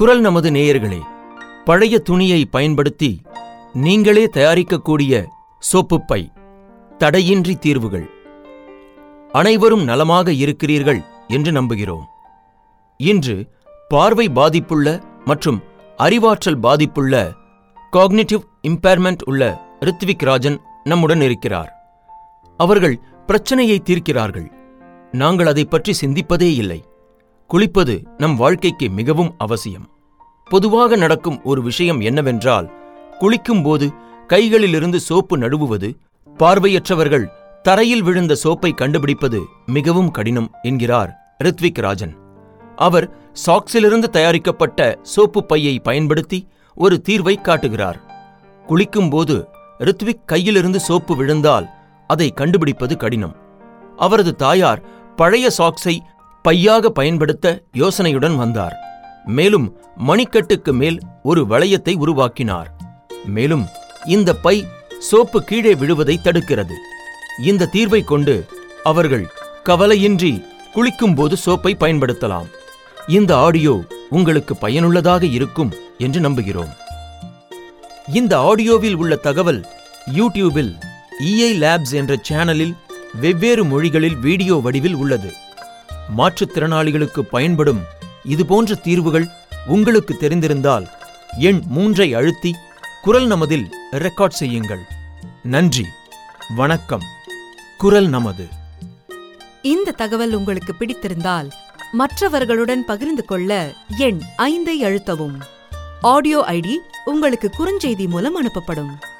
குரல் நமது நேயர்களே பழைய துணியை பயன்படுத்தி நீங்களே தயாரிக்கக்கூடிய சோப்புப் பை தடையின்றி தீர்வுகள் அனைவரும் நலமாக இருக்கிறீர்கள் என்று நம்புகிறோம் இன்று பார்வை பாதிப்புள்ள மற்றும் அறிவாற்றல் பாதிப்புள்ள காக்னிட்டிவ் இம்பேர்மெண்ட் உள்ள ரித்விக் ராஜன் நம்முடன் இருக்கிறார் அவர்கள் பிரச்சனையை தீர்க்கிறார்கள் நாங்கள் அதை பற்றி சிந்திப்பதே இல்லை குளிப்பது நம் வாழ்க்கைக்கு மிகவும் அவசியம் பொதுவாக நடக்கும் ஒரு விஷயம் என்னவென்றால் குளிக்கும்போது கைகளிலிருந்து சோப்பு நழுவுவது பார்வையற்றவர்கள் தரையில் விழுந்த சோப்பை கண்டுபிடிப்பது மிகவும் கடினம் என்கிறார் ரித்விக் ராஜன் அவர் சாக்ஸிலிருந்து தயாரிக்கப்பட்ட சோப்பு பையை பயன்படுத்தி ஒரு தீர்வை காட்டுகிறார் குளிக்கும்போது ரித்விக் கையிலிருந்து சோப்பு விழுந்தால் அதை கண்டுபிடிப்பது கடினம் அவரது தாயார் பழைய சாக்ஸை பையாக பயன்படுத்த யோசனையுடன் வந்தார் மேலும் மணிக்கட்டுக்கு மேல் ஒரு வளையத்தை உருவாக்கினார் மேலும் இந்த பை சோப்பு கீழே விழுவதை தடுக்கிறது இந்த தீர்வை கொண்டு அவர்கள் கவலையின்றி குளிக்கும்போது சோப்பை பயன்படுத்தலாம் இந்த ஆடியோ உங்களுக்கு பயனுள்ளதாக இருக்கும் என்று நம்புகிறோம் இந்த ஆடியோவில் உள்ள தகவல் யூடியூபில் இஐ லேப்ஸ் என்ற சேனலில் வெவ்வேறு மொழிகளில் வீடியோ வடிவில் உள்ளது மாற்றுத்திறனாளிகளுக்கு பயன்படும் இதுபோன்ற தீர்வுகள் உங்களுக்கு தெரிந்திருந்தால் எண் மூன்றை அழுத்தி குரல் நமதில் ரெக்கார்ட் செய்யுங்கள் நன்றி வணக்கம் குரல் நமது இந்த தகவல் உங்களுக்கு பிடித்திருந்தால் மற்றவர்களுடன் பகிர்ந்து கொள்ள எண் ஐந்தை அழுத்தவும் ஆடியோ ஐடி உங்களுக்கு குறுஞ்செய்தி மூலம் அனுப்பப்படும்